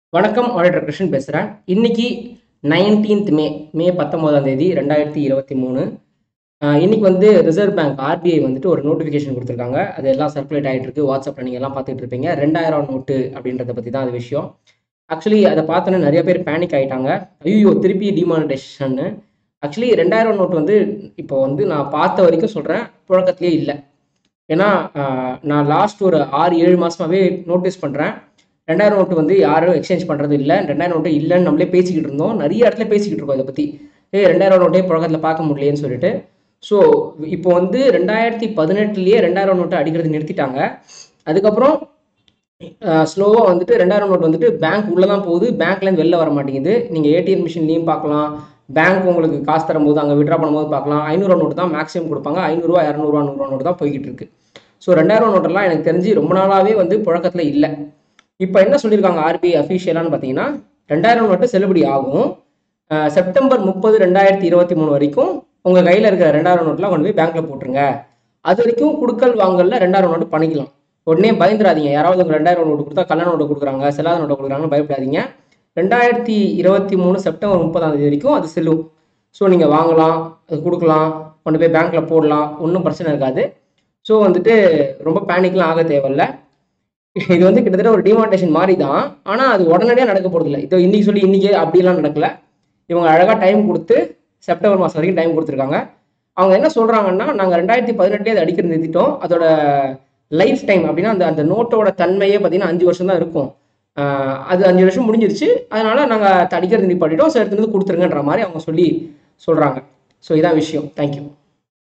வணக்கம் ஆடிட்டர் கிருஷ்ணன் பேசுகிறேன் இன்னைக்கு நைன்டீன்த் மே மே பத்தொம்போதாம் தேதி ரெண்டாயிரத்தி இருபத்தி மூணு ஆஹ் இன்னைக்கு வந்து ரிசர்வ் பேங்க் ஆர்பிஐ வந்துட்டு ஒரு நோட்டிஃபிகேஷன் கொடுத்துருக்காங்க அது எல்லாம் சர்க்குலேட் ஆகிட்டு இருக்கு வாட்ஸ்அப்பில் நீங்கள் எல்லாம் பார்த்துட்டு இருப்பீங்க ரெண்டாயிரம் நோட்டு அப்படின்றத பற்றி தான் அது விஷயம் ஆக்சுவலி அதை பார்த்தோன்னே நிறைய பேர் பேனிக் ஆகிட்டாங்க ஐயோ திருப்பி டிமானிட்டேஷன்னு ஆக்சுவலி ரெண்டாயிரம் நோட்டு வந்து இப்போ வந்து நான் பார்த்த வரைக்கும் சொல்கிறேன் புழக்கத்திலே இல்லை ஏன்னா ஆஹ் நான் லாஸ்ட் ஒரு ஆறு ஏழு மாசமாவே நோட்டீஸ் பண்ணுறேன் ரெண்டாயிரம் நோட்டு வந்து யாரும் எக்ஸ்சேஞ்ச் பண்ணுறது இல்லை ரெண்டாயிரம் நோட்டு இல்லைன்னு நம்மளே பேசிக்கிட்டு இருந்தோம் நிறைய இடத்துல பேசிக்கிட்டு இருக்கோம் இதை பற்றி ஏய் ரெண்டாயிரம் நோட்டே புழக்கத்தில் பார்க்க முடியலையேன்னு சொல்லிட்டு ஸோ இப்போ வந்து ரெண்டாயிரத்தி பதினெட்டுலேயே ரெண்டாயிரம் நோட்டை அடிக்கிறது நிறுத்திட்டாங்க அதுக்கப்புறம் ஸ்லோவாக வந்துட்டு ரெண்டாயிரம் நோட் வந்துட்டு பேங்க் உள்ளே தான் போகுது பேங்க்லேருந்து வெளில வர மாட்டேங்குது நீங்கள் ஏடிஎம் மிஷின்லையும் பார்க்கலாம் பேங்க் உங்களுக்கு காசு தரும்போது அங்கே விட்ரா பண்ணும்போது பார்க்கலாம் ஐநூறுவா நோட்டு தான் மேக்ஸிமம் கொடுப்பாங்க ஐநூறுரூவா இரநூறுவா நூறுரூவா நோட்டு தான் போய்கிட்டு இருக்கு ஸோ ரெண்டாயிரம் நோட்டெல்லாம் எனக்கு தெரிஞ்சு ரொம்ப நாளாகவே வந்து புழக்கத்தில் இல்லை இப்போ என்ன சொல்லியிருக்காங்க ஆர்பிஐ அஃபீஷியலான்னு பார்த்தீங்கன்னா ரெண்டாயிரம் நோட்டு செல்லுபடி ஆகும் அஹ் செப்டம்பர் முப்பது ரெண்டாயிரத்தி இருபத்தி மூணு வரைக்கும் உங்கள் கையில் இருக்கிற ரெண்டாயிரம் நோட்லாம் கொண்டு போய் பேங்க்கில் போட்டுருங்க அது வரைக்கும் குடுக்கல் வாங்கல்ல ரெண்டாயிரம் நோட்டு பண்ணிக்கலாம் உடனே பயந்துடாதீங்க யாராவது உங்களுக்கு ரெண்டாயிரம் நோட்டு கொடுத்தா கல்யாண நோட்டு கொடுக்குறாங்க செல்லாத நோட்டு கொடுக்குறாங்கன்னு பயப்படாதீங்க ரெண்டாயிரத்தி இருபத்தி மூணு செப்டம்பர் முப்பதாம் தேதி வரைக்கும் அது செல்லும் ஸோ நீங்கள் வாங்கலாம் அது கொடுக்கலாம் கொண்டு போய் பேங்க்கில் போடலாம் ஒன்றும் பிரச்சனை இருக்காது ஸோ வந்துட்டு ரொம்ப பேனிக்லாம் ஆக தேவையில்ல இது வந்து கிட்டத்தட்ட ஒரு டிமாண்டேஷன் மாதிரி தான் ஆனால் அது உடனடியாக நடக்க போகிறதில்ல இதோ இன்னைக்கு சொல்லி இன்னைக்கு அப்படிலாம் நடக்கல இவங்க அழகாக டைம் கொடுத்து செப்டம்பர் மாதம் வரைக்கும் டைம் கொடுத்துருக்காங்க அவங்க என்ன சொல்கிறாங்கன்னா நாங்கள் ரெண்டாயிரத்தி பதினெட்டுலேயே அதை அடிக்கிறது நிறுத்திட்டோம் அதோட லைஃப் டைம் அப்படின்னா அந்த அந்த நோட்டோட தன்மையே பார்த்தீங்கன்னா அஞ்சு வருஷம் தான் இருக்கும் ஆஹ் அது அஞ்சு வருஷம் முடிஞ்சிருச்சு அதனால நாங்கள் அடிக்கிறது நிப்பாட்டிட்டோம் ஸோ எடுத்துட்டு வந்து கொடுத்துருங்கன்ற மாதிரி அவங்க சொல்லி சொல்கிறாங்க ஸோ இதான் விஷயம் தேங்க்யூ